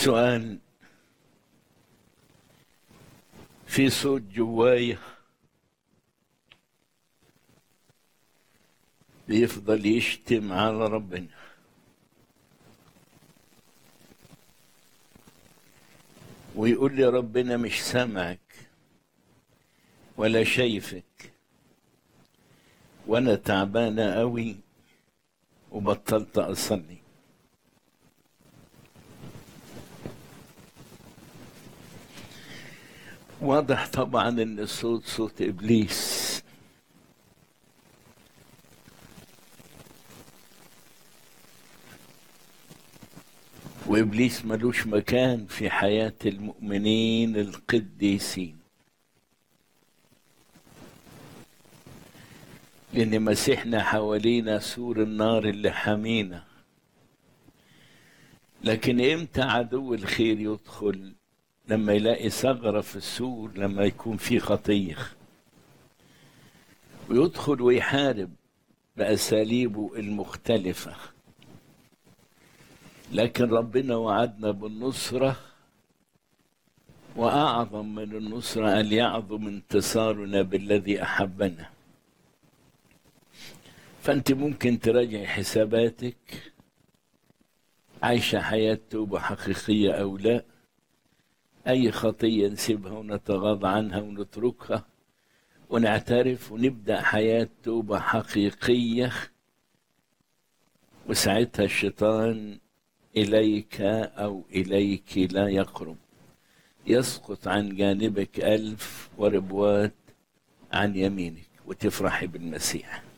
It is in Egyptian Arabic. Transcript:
سؤال في صوت جوايا بيفضل يشتم على ربنا ويقول لي ربنا مش سامعك ولا شايفك وانا تعبانه قوي وبطلت اصلي واضح طبعا ان الصوت صوت ابليس وابليس ملوش مكان في حياه المؤمنين القديسين لان مسيحنا حوالينا سور النار اللي حامينا لكن امتى عدو الخير يدخل لما يلاقي ثغرة في السور لما يكون في خطية ويدخل ويحارب بأساليبه المختلفة لكن ربنا وعدنا بالنصرة وأعظم من النصرة أن يعظم انتصارنا بالذي أحبنا فأنت ممكن تراجع حساباتك عايشة حياة توبة حقيقية أو لا أي خطية نسيبها ونتغاضى عنها ونتركها ونعترف ونبدأ حياة توبة حقيقية وساعتها الشيطان إليك أو إليك لا يقرب يسقط عن جانبك ألف وربوات عن يمينك وتفرحي بالمسيح